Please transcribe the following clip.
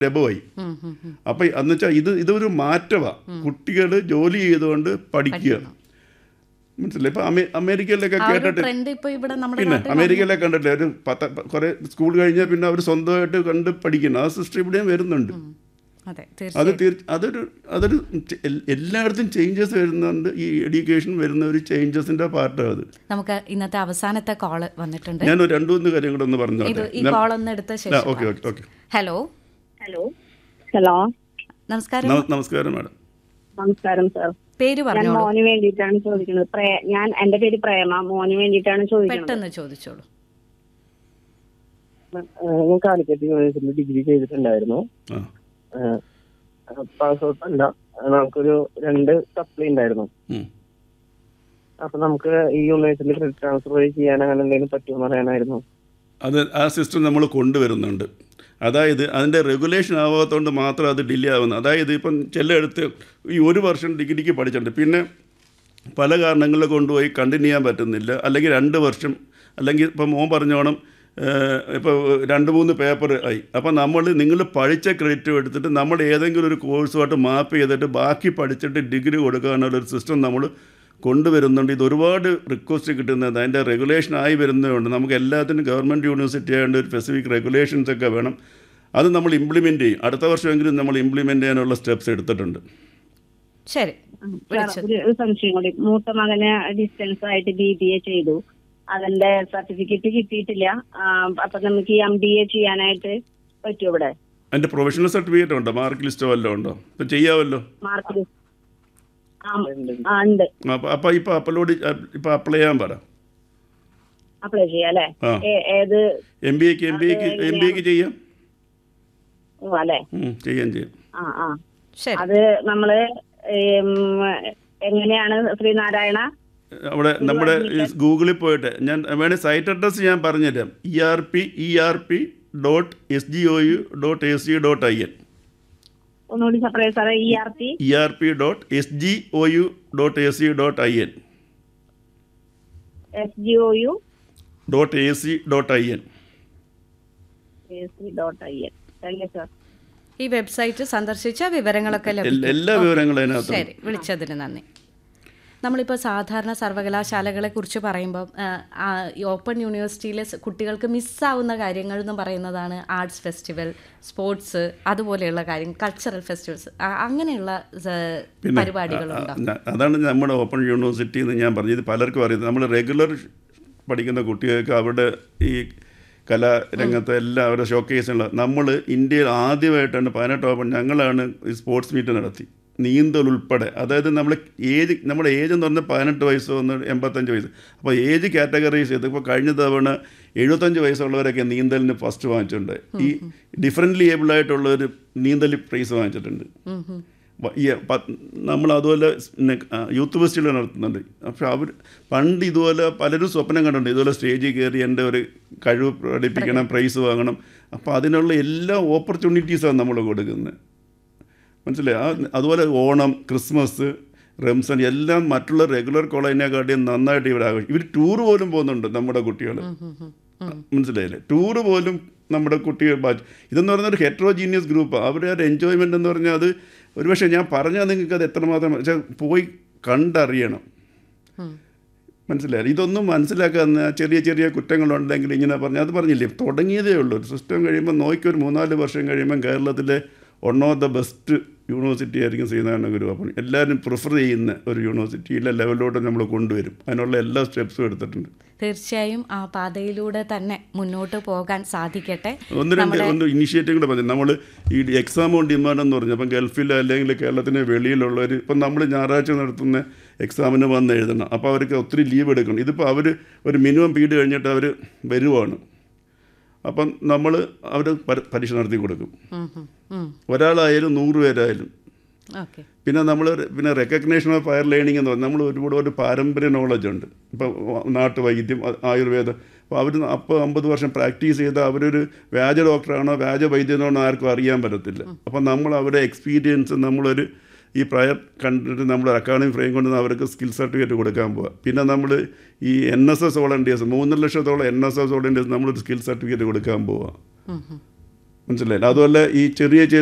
ലഭമായി ഉം, ഉം, ഉം. അപ്പം എന്ന് വെച്ചാൽ ഇത് ഇതൊരു മാറ്റമാണ് കുട്ടികൾ ജോലി ചെയ്തുകൊണ്ട് പഠിക്കുക മനസ്സിലായി ഇപ്പം അമേ അമേരിക്കയിലൊക്കെ ആ ഒരു കേട്ടിട്ട് ട്രെൻഡ് ഇപ്പൊ ഇവിടെ നമ്മുടെ പിന്നെ നാട്ടിൽ അമേരിക്കയിലൊക്കെ കണ്ടിട്ടില്ലേ ഒരു പത്ത് കുറെ സ്കൂൾ കഴിഞ്ഞാൽ പിന്നെ അവർ സ്വന്തമായിട്ട് കണ്ട് പഠിക്കുന്നു ആ സിസ്റ്റം ഇവിടെയും വരുന്നുണ്ട് ഉം. അതെ അത് തീർച്ചയായും തീർച്ച അതൊരു അതൊരു ചെ- എൽ- എല്ലായിടത്തും ചേഞ്ചസ് വരുന്നുണ്ട് ഈ എഡ്യൂക്കേഷൻ വരുന്ന ഒരു ചേഞ്ചസിന്റെ പാർട്ടാണ് അത് നമുക്ക് ഇന്നത്തെ അവസാനത്തെ കോള് വന്നിട്ടുണ്ട് ഞാൻ ഒരു രണ്ടു മൂന്ന് കാര്യം കൂടെ ഒന്ന് ഇത് പറഞ്ഞോട്ടെ ഈ കോൾ ഒന്ന് എടുത്ത ശേഷം okay okay okay hello hello hello നമസ്കാരം നമസ്കാരം മാഡം നമസ്കാരം സർ പേര് ഞാൻ പറഞ്ഞോളൂ മോന് വേണ്ടിയിട്ടാണ് ചോദിക്കുന്നത് പ്രേ- ഞാൻ എന്റെ പേര് പ്രേമ മോന് വേണ്ടിയിട്ടാണ് ചോദിക്കുന്നത് പെട്ടെന്ന് ചോദിച്ചോളൂ ഏഹ് ഞാൻ കാലിക്കറ്റ് യൂണിവേഴ്സിറ്റിയിൽ ഡിഗ്രി ചെയ്തിട്ടുണ്ടായിരുന്നു ആ പാസ് ഔട്ട് അല്ല നമുക്കൊരു രണ്ട് സപ്ലൈ ഉണ്ടായിരുന്നു ഉം. അപ്പൊ നമുക്ക് ഈ യൂണിവേഴ്സിറ്റി ക്രെഡിറ്റ് ട്രാൻസ്ഫർ വഴി ചെയ്യാൻ അങ്ങനെ എന്തെങ്കിലും പറ്റുമോ അറിയാനായിരുന്നു അത് ആ സിസ്റ്റം നമ്മൾ കൊണ്ടുവരുന്നുണ്ട് അതായത് അതിൻ്റെ റെഗുലേഷൻ ആവാത്തതുകൊണ്ട് മാത്രം അത് ഡിലേ ആവുന്നത് അതായത് ഇപ്പം ചിലയിടത്ത് ഈ ഒരു വർഷം ഡിഗ്രിക്ക് പഠിച്ചിട്ടുണ്ട് പിന്നെ പല കാരണങ്ങളിൽ കൊണ്ടുപോയി കണ്ടിന്യൂ ചെയ്യാൻ പറ്റുന്നില്ല അല്ലെങ്കിൽ രണ്ട് വർഷം അല്ലെങ്കിൽ ഇപ്പം മോൻ പറഞ്ഞോണം ഇപ്പോൾ രണ്ട് മൂന്ന് പേപ്പർ ആയി അപ്പം നമ്മൾ നിങ്ങൾ പഠിച്ച ക്രെഡിറ്റ് എടുത്തിട്ട് നമ്മൾ ഏതെങ്കിലും ഒരു കോഴ്സുമായിട്ട് മാപ്പ് ചെയ്തിട്ട് ബാക്കി പഠിച്ചിട്ട് ഡിഗ്രി കൊടുക്കാനുള്ള ഒരു സിസ്റ്റം നമ്മൾ കൊണ്ടുവരുന്നുണ്ട് ഇത് ഒരുപാട് റിക്വസ്റ്റ് കിട്ടുന്നത് അതിൻ്റെ റെഗുലേഷൻ ആയി വരുന്നതുകൊണ്ട് നമുക്ക് എല്ലാത്തിനും ഗവൺമെൻറ് യൂണിവേഴ്സിറ്റി ആയതുകൊണ്ട് ഒരു സ്പെസിഫിക് റെഗുലേഷൻസ് ഒക്കെ വേണം അത് നമ്മൾ ഇംപ്ലിമെൻറ്റ് ചെയ്യും അടുത്ത വർഷമെങ്കിലും നമ്മൾ ഇംപ്ലിമെൻറ്റ് ചെയ്യാനുള്ള സ്റ്റെപ്സ് എടുത്തിട്ടുണ്ട് ശരി സാർ, വിളിച്ചത് ഒരു ഒരു സംശയം കൂടി മൂത്ത മകന് ഡിസ്റ്റൻസ് ആയിട്ട് ബി ബി എ ചെയ്തു അതിന്റെ സർട്ടിഫിക്കറ്റ് കിട്ടിയിട്ടില്ല ആ, അപ്പൊ നമുക്ക് ഈ എം ബി എ ചെയ്യാനായിട്ട് പറ്റുമോ ഇവിടെ അതിൻ്റെ പ്രൊഫഷണൽ സർട്ടിഫിക്കറ്റ് ഉണ്ടോ മാർക്ക് ലിസ്റ്റോ വല്ലതും ഉണ്ടോ ഇപ്പം ചെയ്യാമല്ലോ മാർക്ക് ആ ആ, ഉണ്ട് അപ്പോൾ അപ്പോൾ ഇപ്പോൾ അപ്ലോഡ് ഇപ്പോൾ അപ്ലൈ ചെയ്യാൻ പറ അപ്ലൈ ചെയ്യാം അല്ലേ ആ. ഏ- ഏത് എം ബി എക്ക് എം ബി എക്ക് എം ബി എക്ക് ചെയ്യാം ഓ, അല്ലേ ഉം, ചെയ്യാം ചെയ്യാം ആ ആ ശരി അത് നമ്മള് ഏം, എങ്ങനെയാണ് ശ്രീനാരായണ അവിടെ നമ്മുടെ ഈ ഗൂഗിളിൽ പോയിട്ട് ഞാൻ വേണേൽ സൈറ്റ് അഡ്രസ്സ് ഞാൻ പറഞ്ഞുതരാം E R P E R P dot S G O U dot A C dot I N ഒന്നുകൂടി പറയാം സാറേ E R P E R P dot S G O U dot A C dot I N S G O U dot A C dot I N A C dot I N thank you sir ഈ website സന്ദർശിച്ച വിവരങ്ങളൊക്കെ എല്ലാ ലഭിക്കും എല്ലാ വിവരങ്ങളും അതിനകത്ത് ശരി വിളിച്ചതിന് നന്ദി നമ്മളിപ്പോൾ സാധാരണ സർവകലാശാലകളെ കുറിച്ച് പറയുമ്പോൾ ഈ ഓപ്പൺ യൂണിവേഴ്സിറ്റിയിലെ സ് കുട്ടികൾക്ക് മിസ്സാവുന്ന കാര്യങ്ങൾ എന്ന് പറയുന്നതാണ് ആർട്സ് ഫെസ്റ്റിവൽ സ്പോർട്സ് അതുപോലെയുള്ള കാര്യം കൾച്ചറൽ ഫെസ്റ്റിവൽസ് അങ്ങനെയുള്ള സ- പരിപാടികളുണ്ടോ ആ, അതാണ് നമ്മുടെ ഓപ്പൺ യൂണിവേഴ്സിറ്റി എന്ന് ഞാൻ പറഞ്ഞത് ഇത് പലർക്കും അറിയുന്നത് നമ്മൾ റെഗുലർ പഠിക്കുന്ന കുട്ടികൾക്ക് അവരുടെ ഈ കലാരംഗത്തെ എല്ലാ അവരുടെ ഷോക്കേസുള്ള നമ്മൾ ഇന്ത്യയിൽ ആദ്യമായിട്ടാണ് പതിനെട്ട് ഓപ്പൺ ഞങ്ങളാണ് ഈ സ്പോർട്സ് മീറ്റ് നടത്തി നീന്തൽ ഉൾപ്പെടെ അതായത് നമ്മൾ ഏജ് നമ്മുടെ ഏജ് എന്ന് പറഞ്ഞാൽ പതിനെട്ട് വയസ്സ് ഒന്ന് എൺപത്തഞ്ച് വയസ്സ് അപ്പോൾ ഏജ് കാറ്റഗറൈസ് ചെയ്ത് ഇപ്പോൾ കഴിഞ്ഞ തവണ എഴുപത്തഞ്ച് വയസ്സുള്ളവരൊക്കെ നീന്തലിന് ഫസ്റ്റ് വാങ്ങിച്ചിട്ടുണ്ട് ഈ ഡിഫറെൻ്റ്ലി ഏബിൾ ആയിട്ടുള്ളൊരു നീന്തൽ പ്രൈസ് വാങ്ങിച്ചിട്ടുണ്ട് ഉം, ഉം. വ- ഈ പ- നമ്മൾ അതുപോലെ പിന്നെ യൂത്ത് ഫെസ്റ്റിവൽ നടത്തുന്നുണ്ട് പക്ഷെ അവർ പണ്ട് ഇതുപോലെ പലരും സ്വപ്നം കണ്ടിട്ടുണ്ട് ഇതുപോലെ സ്റ്റേജിൽ കയറി എൻ്റെ ഒരു കഴിവ് പ്രകടിപ്പിക്കണം പ്രൈസ് വാങ്ങണം അപ്പോൾ അതിനുള്ള എല്ലാ ഓപ്പർച്യൂണിറ്റീസാണ് നമ്മൾ കൊടുക്കുന്നത് മനസ്സിലായി ആ അതുപോലെ ഓണം ക്രിസ്മസ് റംസാൻ എല്ലാം മറ്റുള്ള റെഗുലർ കോളേജിനെക്കാട്ടിയും നന്നായിട്ട് ഇവിടെ ആഘോഷിക്കും ഇവർ ടൂർ പോലും പോകുന്നുണ്ട് നമ്മുടെ കുട്ടികൾ മനസ്സിലായില്ലേ ടൂറ് പോലും നമ്മുടെ കുട്ടികൾ ബാച്ച് ഇതെന്ന് പറയുന്ന ഒരു ഹെട്രോജീനിയസ് ഗ്രൂപ്പാണ് അവരുടെ ഒരു എൻജോയ്മെൻ്റ് എന്ന് പറഞ്ഞാൽ അത് ഒരുപക്ഷെ ഞാൻ പറഞ്ഞാൽ നിങ്ങൾക്ക് അത് എത്രമാത്രം പക്ഷേ പോയി കണ്ടറിയണം ഉം. മനസ്സിലായി ഇതൊന്നും മനസ്സിലാക്കാന്ന് ചെറിയ ചെറിയ കുറ്റങ്ങളുണ്ടെങ്കിൽ ഇങ്ങനെ പറഞ്ഞാൽ അത് പറഞ്ഞില്ലേ തുടങ്ങിയതേ ഉള്ളൂ ഒരു സിസ്റ്റം കഴിയുമ്പോൾ നോക്കി ഒരു മൂന്നാല് വർഷം കഴിയുമ്പോൾ കേരളത്തിലെ one of the best university ആയിരിക്കും ശ്രീനാരായണ ഗുരു അപ്പം എല്ലാവരും പ്രിഫർ ചെയ്യുന്ന ഒരു യൂണിവേഴ്സിറ്റിയിലെ ലെവലിലോട്ട് നമ്മൾ കൊണ്ടുവരും അതിനുള്ള എല്ലാ സ്റ്റെപ്സും എടുത്തിട്ടുണ്ട് തീർച്ചയായും ആ പാതയിലൂടെ തന്നെ മുന്നോട്ട് പോകാൻ സാധിക്കട്ടെ ഒന്ന് രണ്ട് ഒന്ന് ഇനിഷ്യേറ്റീവ് കൂടെ പറഞ്ഞു നമ്മൾ ഈ എക്സാം ഓൺ ഡിമാൻഡ് എന്ന് പറഞ്ഞു അപ്പം ഗൾഫിൽ അല്ലെങ്കിൽ കേരളത്തിന് വെളിയിലുള്ളവർ ഇപ്പം നമ്മൾ ഞായറാഴ്ച നടത്തുന്ന എക്സാമിന് വന്ന് എഴുതണം അപ്പോൾ അവർക്ക് ഒത്തിരി ലീവ് എടുക്കണം ഇതിപ്പോൾ അവർ ഒരു മിനിമം പീരീഡ് കഴിഞ്ഞിട്ട് അവർ വരുവാണ് അപ്പം നമ്മൾ അവർ പരീക്ഷ നടത്തി കൊടുക്കും ഒരാളായാലും നൂറ് പേരായാലും ഓക്കെ പിന്നെ നമ്മൾ പിന്നെ റെക്കഗ്നേഷൻ ഓഫ് ഫയർ ലേണിംഗ് എന്ന് പറഞ്ഞാൽ നമ്മൾ ഒരുപാട് ഒരു പാരമ്പര്യ നോളജ് ഉണ്ട് ഇപ്പോൾ നാട്ടുവൈദ്യം ആ- ആയുർവേദം അപ്പോൾ അവർ അപ്പോൾ അമ്പത് വർഷം പ്രാക്ടീസ് ചെയ്ത അവരൊരു വ്യാജ ഡോക്ടറാണോ വ്യാജ വൈദ്യനാണോ ആർക്കും അറിയാൻ പറ്റത്തില്ല അപ്പോൾ നമ്മൾ അവരുടെ എക്സ്പീരിയൻസ് നമ്മളൊരു ഈ പ്രയർ കണ്ടിട്ട് നമ്മൾ അക്കാഡമിക് ഫ്രെയിം കൊണ്ട് അവർക്ക് സ്കിൽ സർട്ടിഫിക്കറ്റ് കൊടുക്കാൻ പോവുക പിന്നെ നമ്മൾ ഈ എൻ എസ് എസ് വോളണ്ടിയേഴ്സ് മൂന്നര ലക്ഷത്തോളം എൻ എസ് എസ് വോളണ്ടിയേഴ്സ് നമ്മളൊരു സ്കിൽ സർട്ടിഫിക്കറ്റ് കൊടുക്കാൻ പോവുക മനസ്സിലായില്ല അതുപോലെ ഈ ചെറിയ ചെറിയ